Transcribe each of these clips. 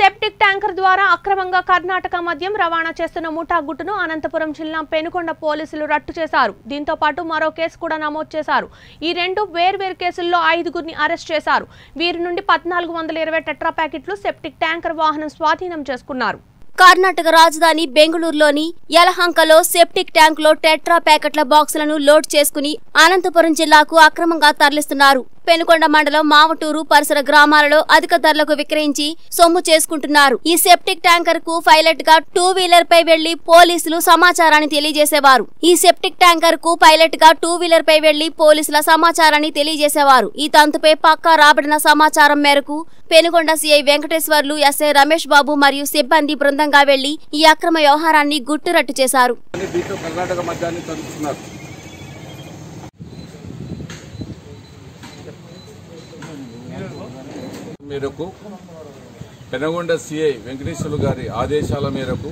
septic tanker ద్వారా అక్రమంగా కర్ణాటక మద్యం రవాణా చేస్తున్న ముఠా గుట్టును అనంతపురం జిల్లా పెనుకొండ పోలీసులు రట్టు చేశారు దీంతో పాటు మరో కేసు కూడా నమోదు చేశారు ఈ రెండు వేర్వేరు కేసుల్లో ఐదుగురిని అరెస్ట్ చేశారు వీరి నుండి పద్నాలుగు వందల ఇరవై టెట్రా ప్యాకెట్లు సెప్టిక్ ట్యాంకర్ వాహనం స్వాధీనం చేసుకున్నారు కర్ణాటక రాజధాని బెంగళూరులోని యలహంకలో సెప్టిక్ ట్యాంకులో టెట్రా ప్యాకెట్ల బాక్సులను లోడ్ చేసుకుని అనంతపురం జిల్లాకు అక్రమంగా తరలిస్తున్నారు పెనుకొండ మండలం మావటూరు పరిసర గ్రామాలలో అధిక ధరలకు విక్రయించి సొమ్ము చేసుకుంటున్నారు ఈ సెప్టిక్ ట్యాంకర్ కు పైలట్ గా టూ వీలర్ పై వెళ్లి పోలీసులు సమాచారాన్ని తెలియజేసేవారు ఈ సెప్టిక్ ట్యాంకర్ కు పైలట్ గా టూ వీలర్ పై వెళ్లి పోలీసుల సమాచారాన్ని తెలియజేసేవారు ఈ తంతుపై పక్కా రాబడిన సమాచారం మేరకు పెనుగొండ సీఐ వెంకటేశ్వర్లు ఎస్ఐ రమేష్ బాబు మరియు సిబ్బంది బృందంగా వెళ్లి ఈ అక్రమ వ్యవహారాన్ని గుట్టురట్టు చేశారు అని దీంట్లో కర్ణాటక మద్యాన్ని తరుపుతున్నారు మేరకు పెనగొండ సిఐ వెంకటేశ్వర్లు గారి ఆదేశాల మేరకు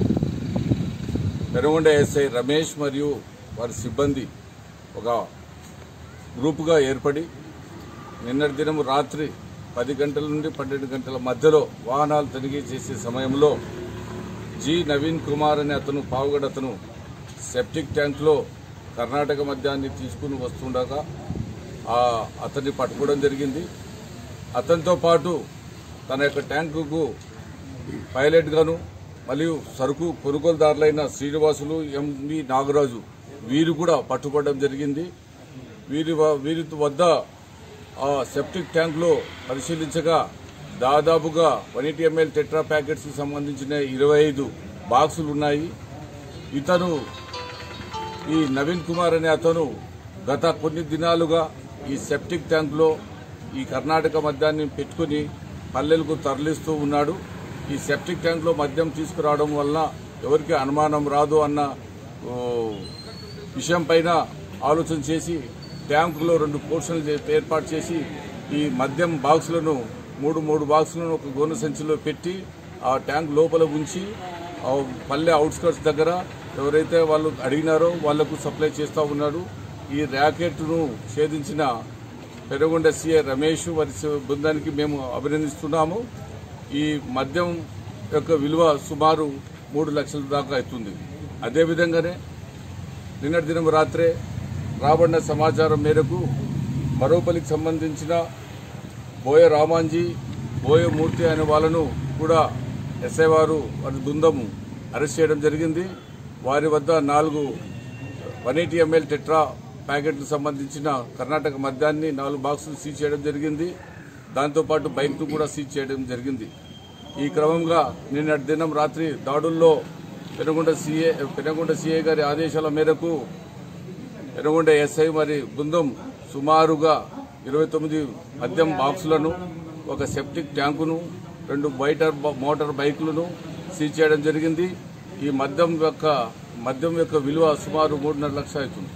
పెనగొండ ఎస్ఐ రమేష్ మరియు వారి సిబ్బంది ఒక గ్రూపుగా ఏర్పడి నిన్నటి దినం రాత్రి పది గంటల నుండి పన్నెండు గంటల మధ్యలో వాహనాలు తనిఖీ చేసే సమయంలో జి నవీన్ కుమార్ అనే అతను పావుగడ అతను సెప్టిక్ ట్యాంక్లో కర్ణాటక మద్యాన్ని తీసుకుని వస్తుండగా ఆ అతన్ని పట్టుకోవడం జరిగింది అతనితో పాటు తన యొక్క ట్యాంకుకు పైలట్ గాను మరియు సరుకు కొనుగోలుదారులైన శ్రీనివాసులు ఎంవి నాగరాజు వీరు కూడా పట్టుబడడం జరిగింది వీరి వ- వీరి వద్ద ఆ సెప్టిక్ ట్యాంక్లో పరిశీలించగా దాదాపుగా one eighty ML tetra packets కి సంబంధించిన ఇరవై ఐదు బాక్సులు ఉన్నాయి ఇతను ఈ నవీన్ కుమార్ అనే అతను గత కొన్ని దినాలుగా ఈ సెప్టిక్ ట్యాంక్లో ఈ కర్ణాటక మద్యాన్ని పెట్టుకుని పల్లెలకు తరలిస్తూ ఉన్నాడు ఈ సెప్టిక్ ట్యాంక్లో మద్యం తీసుకురావడం వలన ఎవరికి అనుమానం రాదు అన్న ఓ, విషయం పైన ఆలోచన చేసి ట్యాంకులో రెండు పోర్షన్లు చే- ఏర్పాటు చేసి ఈ మద్యం బాక్సులను మూడు మూడు బాక్సులను ఒక గోనె సంచిలో పెట్టి ఆ ట్యాంక్ లోపల ఉంచి ఆ పల్లె అవుట్స్కర్ట్స్ దగ్గర ఎవరైతే వాళ్ళు అడిగినారో వాళ్లకు సప్లై చేస్తూ ఉన్నారు ఈ ర్యాకెట్ను ఛేదించిన పెరగొండ సీఏ రమేష్ వారి సి- బృందానికి మేము అభినందిస్తున్నాము ఈ మద్యం యొక్క విలువ సుమారు మూడు లక్షల దాకా అవుతుంది అదేవిధంగానే నిన్నటి దినం రాత్రే రాబడిన సమాచారం మేరకు మరోపల్లికి సంబంధించిన బోయ రామాంజీ బోయ మూర్తి అనే వాళ్ళను కూడా ఎస్ఐ వారు వారి బృందం అరెస్ట్ చేయడం జరిగింది వారి వద్ద నాలుగు వన్ ఎయిటీ ఎంఎల్ టెట్రా ప్యాకెట్లకు సంబంధించిన కర్ణాటక మద్యాన్ని నాలుగు బాక్సులు సీజ్ చేయడం జరిగింది దాంతోపాటు బైక్ను కూడా సీజ్ చేయడం జరిగింది ఈ క్రమంగా నిన్నటి దినం రాత్రి దాడుల్లో పెనుగొండ సీఏ పెనుగొండ సీఏ గారి ఆదేశాల మేరకు పెనుగొండ ఎస్ఐ మరి బృందం సుమారుగా ఇరవై తొమ్మిది మద్యం బాక్సులను ఒక సెప్టిక్ ట్యాంకును రెండు బయట మోటార్ బైకులను సీజ్ చేయడం జరిగింది ఈ మద్యం యొక్క మద్యం యొక్క విలువ సుమారు మూడున్నర లక్షలు అవుతుంది